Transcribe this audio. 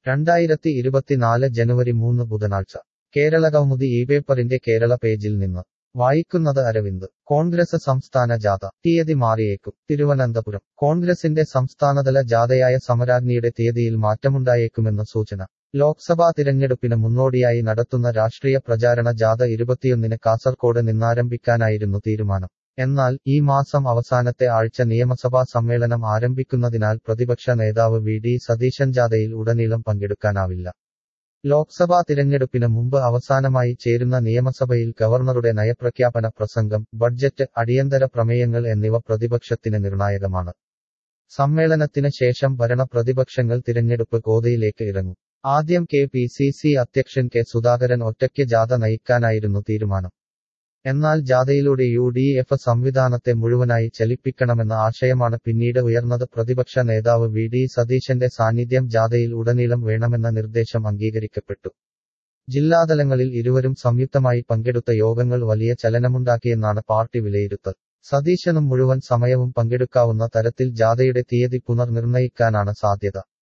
രണ്ടായിരത്തി ഇരുപത്തിനാല് ജനുവരി മൂന്ന് ബുധനാഴ്ച കേരളകൗമുദി ഈ പേപ്പറിന്റെ കേരള പേജിൽ നിന്ന് വായിക്കുന്നത് അരവിന്ദ് കോൺഗ്രസ് സംസ്ഥാന ജാഥ തീയതി മാറിയേക്കും തിരുവനന്തപുരം കോൺഗ്രസിന്റെ സംസ്ഥാനതല ജാഥയായ സമരാഗ്നിയുടെ തീയതിയിൽ മാറ്റമുണ്ടായേക്കുമെന്ന് സൂചന ലോക്സഭാ തിരഞ്ഞെടുപ്പിന് മുന്നോടിയായി നടത്തുന്ന രാഷ്ട്രീയ പ്രചാരണ ജാഥ ഇരുപത്തിയൊന്നിന് കാസർകോട് നിന്നാരംഭിക്കാനായിരുന്നു തീരുമാനം എന്നാൽ ഈ മാസം അവസാനത്തെ ആഴ്ച നിയമസഭാ സമ്മേളനം ആരംഭിക്കുന്നതിനാൽ പ്രതിപക്ഷ നേതാവ് വി ഡി സതീശൻ ജാഥയിൽ ഉടനീളം പങ്കെടുക്കാനാവില്ല ലോക്സഭാ തിരഞ്ഞെടുപ്പിന് മുമ്പ് അവസാനമായി ചേരുന്ന നിയമസഭയിൽ ഗവർണറുടെ നയപ്രഖ്യാപന പ്രസംഗം ബഡ്ജറ്റ് അടിയന്തര പ്രമേയങ്ങൾ എന്നിവ പ്രതിപക്ഷത്തിന് നിർണായകമാണ് സമ്മേളനത്തിന് ശേഷം ഭരണ പ്രതിപക്ഷങ്ങൾ തിരഞ്ഞെടുപ്പ് ഗോതയിലേക്ക് ഇറങ്ങും ആദ്യം കെ പി സി സി അധ്യക്ഷൻ കെ സുധാകരൻ ഒറ്റയ്ക്ക് ജാഥ നയിക്കാനായിരുന്നു തീരുമാനം എന്നാൽ ജാഥയിലൂടെ യു ഡി എഫ് സംവിധാനത്തെ മുഴുവനായി ചലിപ്പിക്കണമെന്ന ആശയമാണ് പിന്നീട് ഉയർന്നത് പ്രതിപക്ഷ നേതാവ് വി ഡി സതീശന്റെ സാന്നിധ്യം ജാഥയിൽ ഉടനീളം വേണമെന്ന നിർദ്ദേശം അംഗീകരിക്കപ്പെട്ടു ജില്ലാതലങ്ങളിൽ ഇരുവരും സംയുക്തമായി പങ്കെടുത്ത യോഗങ്ങൾ വലിയ ചലനമുണ്ടാക്കിയെന്നാണ് പാർട്ടി വിലയിരുത്തൽ സതീശനും മുഴുവൻ സമയവും പങ്കെടുക്കാവുന്ന തരത്തിൽ ജാഥയുടെ തീയതി പുനർനിർണയിക്കാനാണ് സാധ്യത